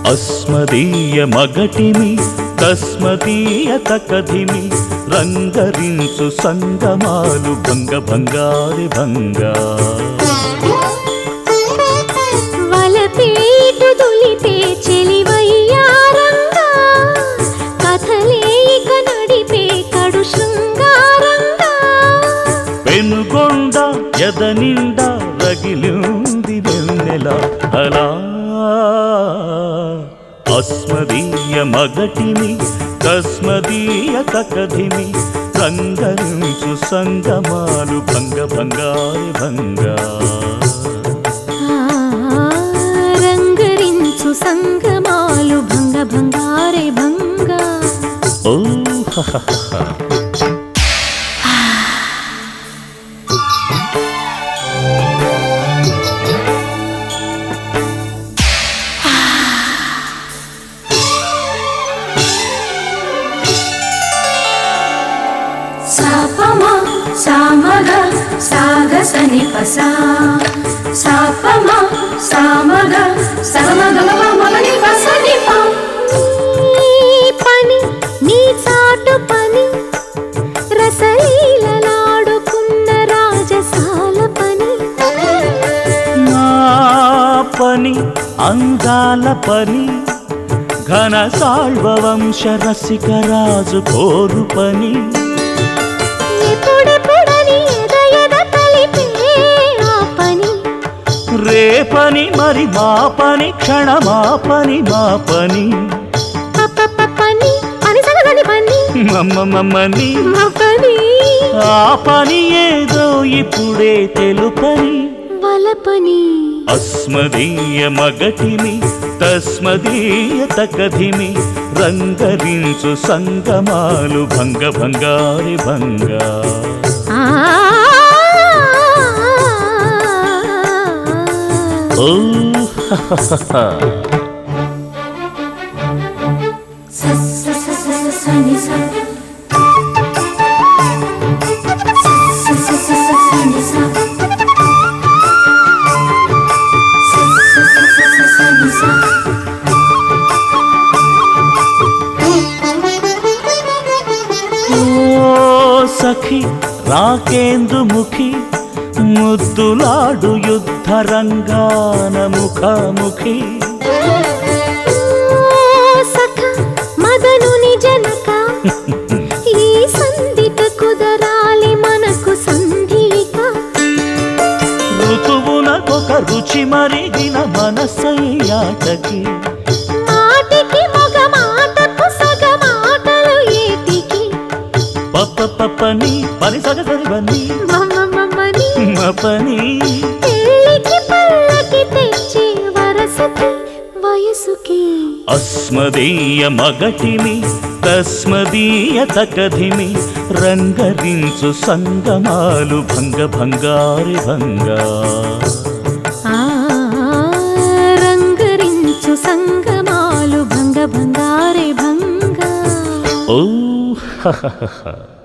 అస్మదీయ మగటిమి తస్మదీయ తకధిమి రంగరించు సంగమాలు భంగ భంగారి భంగా వలపేటు దులిపే చెలివయ్యారంగా కథలేక నడిపే కడు శృంగారంగా పెనుగొండ ఎదనిండా రగిలింది వెన్నెల అలా అస్మదీయ మగటిని కస్మదీయ తకధిమి రంగరించు సంగమాలు భంగ భంగారి భంగా ఆ, రంగరించు సంగమాలు భంగ భంగారే భంగా ఓ హ హ హ. సాపమా సామగ సాగ సని పసా సాపమా సామగ సగమగ మగని పసని పా నీ పని నీ చాటు పని రసలీలలాడుకున్న రాజసాల పని నా పని అందాల పని ఘన సాళ్వ వంశ రసిక రాజు కోరు పని ఎప్పుడెప్పుడని ఎద ఎద కలిపే ఆ పని రేపని మరి మా పని క్షణమా పని మా పని పప్ప పని పని సగదని పని మమ్మమ్మని మా పని ఆ పని ఏదో ఇప్పుడే తెలుపని వల పని అస్మదీయ మగటిని తస్మదీయ తకధిమి రంగరించు సంగమాలు భంగ భంగారి భంగా ఆ ఓ హ హ హ హ. స స స స స సని స స స స స స సని స స స స స స సని స ఓ సఖి రాకేందుముఖి ముద్దులాడు యుద్ధ రంగాన ముఖాముఖి సఖ మదనుని జనక ఈ సంధిక కుదరాలి మనకు సంధిక ఋతువునకొక రుచి మరిగిన మనసయ్యాటకి మాటికి మగ మాటకు సగ మాటలు ఏటికి పప్ప పప్పని పని సగసరివని మమ్మమ్మని మపని పెళ్ళికి పల్లకి తెచ్చే వరసకి వయసుకి అస్మదీయ మగటిని తస్మదీయ తకధిమి రంగరించు సంగమాలు భంగ భంగారి భంగా ఆ రంగరించు సంగమాలు భంగ భంగారే భంగా ఓ హ హ హ హ.